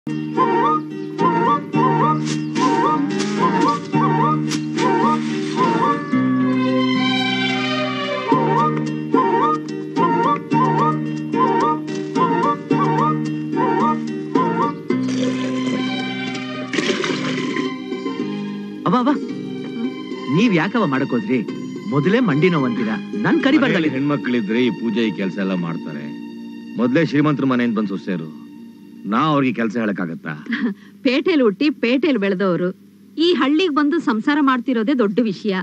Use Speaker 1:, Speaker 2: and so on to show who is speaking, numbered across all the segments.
Speaker 1: ಅವ ಅವ ನೀವ್ ಯಾಕವ ಮಾಡಕ್ ಹೋದ್ರಿ ಮೊದಲೇ ಮಂಡಿ ನೋವು ಅಂತೀರಾ ನನ್
Speaker 2: ಮನೇಲಿ
Speaker 1: ಕರಿಬಾರ್ದಲ್ಲಿ
Speaker 2: ಹೆಣ್ಮಕ್ಳಿದ್ರೆ ಈ ಪೂಜೆ ಈ ಕೆಲಸ ಎಲ್ಲ ಮಾಡ್ತಾರೆ ಮೊದ್ಲೇ ಶ್ರೀಮಂತರ ಮನೆಯಿಂದ ಬಂದ್ ಸೊಸೆರು ನಾ ಅವ್ರಿಗೆ ಕೆಲಸ ಹೇಳಕ್ಕಾಗತ್ತಾ
Speaker 3: ಪೇಟೆಲ್ ಹುಟ್ಟಿ ಪೇಟೆಲ್ ಬೆಳೆದವರು ಈ ಹಳ್ಳಿಗ್ ಬಂದು ಸಂಸಾರ ಮಾಡ್ತಿರೋದೇ ದೊಡ್ಡ ವಿಷಯ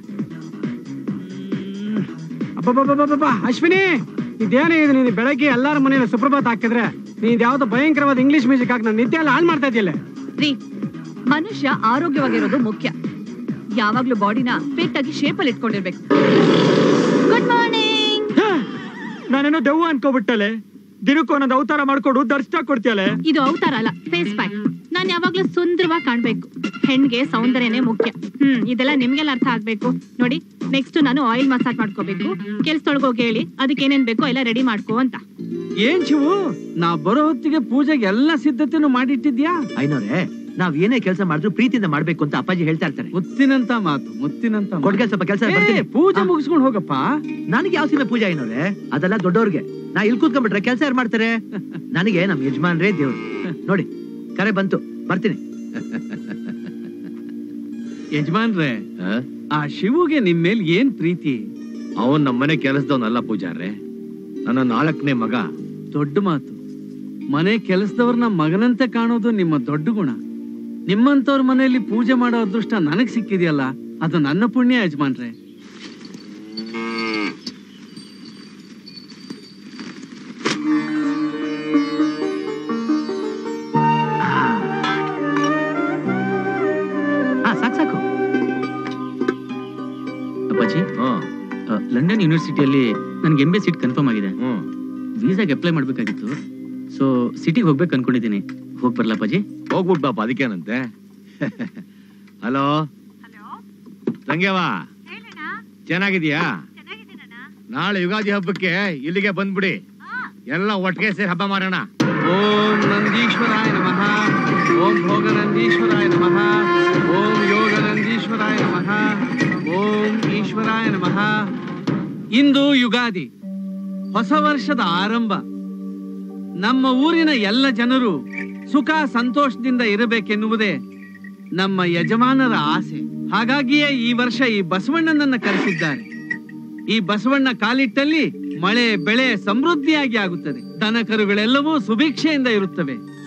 Speaker 4: ಅಬ್ಬಬ್ಬಬ್ಬಬ್ಬ ಅಶ್ವಿನಿ ಇದೇನೇ ಇದು ನೀನು ಬೆಳಗ್ಗೆ ಎಲ್ಲಾರ ಮನೆಯಲ್ಲಿ ಸುಪ್ರಭಾತ ಹಾಕಿದ್ರೆ ನೀನ್ ಯಾವ್ದೋ ಭಯಂಕರವಾದ ಇಂಗ್ಲಿಷ್ ಮ್ಯೂಸಿಕ್ ಹಾಕಿ ನನ್ನ ನಿದ್ದೆ ಎಲ್ಲ ಹಾಳು ಮಾಡ್ತಾ ಇದೆಯಲ್ಲ
Speaker 5: ರೀ ಮನುಷ್ಯ ಆರೋಗ್ಯವಾಗಿರೋದು ಮುಖ್ಯ ಯಾವಾಗ್ಲೂ ಬಾಡಿನ ಫಿಟ್ ಆಗಿ ಶೇಪ್ ಅಲ್ಲಿ ಇಟ್ಕೊಂಡಿರ್ಬೇಕು ಗುಡ್ ಮಾರ್ನಿಂಗ್
Speaker 4: ನಾನೇನೋ ದೆವ್ವ ಅನ್ಕೋಬಿಟ್ಟಲೆ ದಿನಕ್ಕೂ ಒಂದೊಂದು ಅವತಾರ ಮಾಡ್ಕೊಂಡು ದರ್ಶನ ಕೊಡ್ತೀಯಲೆ
Speaker 5: ಇದು ಅವತಾರ ಅಲ್ಲ ಫೇಸ್ ಪ್ಯಾಕ್ ನಾನ್ ಯಾವಾಗ್ಲೂ ಸುಂದರವಾಗಿ ಕಾಣ್ಬೇಕು ಹೆಣ್ಗೆ ಸೌಂದರ್ಯನೇ ಮುಖ್ಯ ಹ್ಮ್ ಇದೆಲ್ಲ ನಿಮ್ಗೆಲ್ಲ ಅರ್ಥ ಆಗ್ಬೇಕು ನೋಡಿ ನೆಕ್ಸ್ಟ್ ನಾನು ಆಯಿಲ್ ಮಸಾಜ್ ಮಾಡ್ಕೋಬೇಕು ಕೆಲ್ಸದೊಳಗೋಗಿ ಹೇಳಿ ಅದಕ್ಕೆ ಏನೇನ್ ಬೇಕೋ ಎಲ್ಲ ರೆಡಿ ಮಾಡ್ಕೋ ಅಂತ
Speaker 4: ಏನ್ ಶಿವು ನಾ ಬರೋ ಹೊತ್ತಿಗೆ ಪೂಜೆಗೆ ಎಲ್ಲ ಸಿದ್ಧತೆನೂ ಮಾಡಿಟ್ಟಿದ್ಯಾ
Speaker 1: ಐನೋರೆ ನಾವ್ ಏನೇ ಕೆಲಸ ಮಾಡಿದ್ರು ಪ್ರೀತಿಯಿಂದ ಮಾಡ್ಬೇಕು ಅಂತ ಅಪ್ಪಾಜಿ ಹೇಳ್ತಾ ಇರ್ತಾರೆ
Speaker 4: ಮುತ್ತಿನಂತ ಮಾತು ಮುತ್ತಿನಂತ ಮಾತು.
Speaker 1: ಕೊಡ್ಗೆ ಸ್ವಲ್ಪ ಕೆಲಸ
Speaker 4: ಏ, ಪೂಜೆ ಮುಗಿಸ್ಕೊಂಡು ಹೋಗಪ್ಪ
Speaker 1: ನನಗೆ ಯಾವ ಸೀಮೆ ಪೂಜೆ ಐನೋರೆ ಅದೆಲ್ಲ ದೊಡ್ಡವ್ರಿಗೆ ನಾ ಇಲ್ಲಿ ಕೂತ್ಕೊಂಡ್ಬಿಟ್ರೆ ಕೆಲಸ ಯಾರು ಮಾಡ್ತಾರೆ ನನಗೆ ನಮ್ ಯಜಮಾನ್ರೇ ದೇವ್ರು ನೋಡಿ ಕರೆ ಬಂತು ಬರ್ತೀನಿ
Speaker 4: ಯಜಮಾನ್ರೆ
Speaker 2: ಆ?
Speaker 4: ಆ ಶಿವುಗೆ ನಿಮ್ ಮೇಲ್ ಏನ್ ಪ್ರೀತಿ
Speaker 2: ಅವನ್ ನಮ್ಮನೆ ಕೆಲಸದವನಲ್ಲ ಪೂಜಾರ್ರೆ ನನ್ನ ನಾಲ್ಕನೇ ಮಗ
Speaker 4: ದೊಡ್ಡ ಮಾತು ಮನೆ ಕೆಲಸದವ್ರನ್ನ ಮಗನಂತೆ ಕಾಣೋದು ನಿಮ್ಮ ದೊಡ್ಡ ಗುಣ ನಿಮ್ಮಂತವ್ರ ಮನೆಯಲ್ಲಿ ಪೂಜೆ ಮಾಡೋ ಅದೃಷ್ಟ ನನಗ್ ಸಿಕ್ಕಿದೆಯಲ್ಲ ಅದು ನನ್ನ ಪುಣ್ಯ ಯಜಮಾನ್ರೆ
Speaker 1: ಹಾ ಸಾಕು ಸಾಕು
Speaker 6: ಅಪ್ಪಾಜಿ
Speaker 2: ಹ್ಮ್
Speaker 6: ಅ, ಲಂಡನ್ ಯೂನಿವರ್ಸಿಟಿಯಲ್ಲಿ ನನ್ಗೆ ಎಂ ಬಿ ಸೀಟ್ ಕನ್ಫರ್ಮ್ ಆಗಿದೆ
Speaker 2: ಹ್ಮ್
Speaker 6: ವೀಸಾಗೆ ಅಪ್ಲೈ ಮಾಡ್ಬೇಕಾಗಿತ್ತು ಸೊ ಸಿಟಿಗೆ ಹೋಗ್ಬೇಕು ಅನ್ಕೊಂಡಿದ್ದೀನಿ ಹೋಗ್ ಬರ್ಲಾ ಅಪ್ಪಾಜಿ
Speaker 2: ಹೋಗ್ಬಿಟ್ ಬಾಪ ಅದಕ್ಕೇನಂತೆ ಹಲೋ ತಂಗ್ಯವ ಚೆನ್ನಾಗಿದ್ಯಾ ನಾಳೆ ಯುಗಾದಿ ಹಬ್ಬಕ್ಕೆ ಇಲ್ಲಿಗೆ ಬಂದ್ಬಿಡಿ ಎಲ್ಲ ಒಟ್ಟಿಗೆ ಸೇರಿ ಹಬ್ಬ ಮಾಡೋಣ
Speaker 4: ಓಂ ನಂದೀಶ್ವರಾಯ ನಮಃ ಓಂ ಭೋಗನಂದೀಶ್ವರಾಯ ನಮಃ ಓಂ ಯೋಗನಂದೀಶ್ವರಾಯ ನಮಃ ಓಂ ಈಶ್ವರಾಯ ನಮಃ ಇಂದು ಯುಗಾದಿ ಹೊಸ ವರ್ಷದ ಆರಂಭ ನಮ್ಮ ಊರಿನ ಎಲ್ಲ ಜನರು ಸುಖ ಸಂತೋಷದಿಂದ ಇರಬೇಕೆನ್ನುವುದೇ ನಮ್ಮ ಯಜಮಾನರ ಆಸೆ ಹಾಗಾಗಿಯೇ ಈ ವರ್ಷ ಈ ಬಸವಣ್ಣನನ್ನ ಕರೆಸಿದ್ದಾರೆ ಈ ಬಸವಣ್ಣ ಕಾಲಿಟ್ಟಲ್ಲಿ ಮಳೆ ಬೆಳೆ ಸಮೃದ್ಧಿಯಾಗಿ ಆಗುತ್ತದೆ ದನ ಕರುಗಳೆಲ್ಲವೂ ಸುಭಿಕ್ಷೆಯಿಂದ ಇರುತ್ತವೆ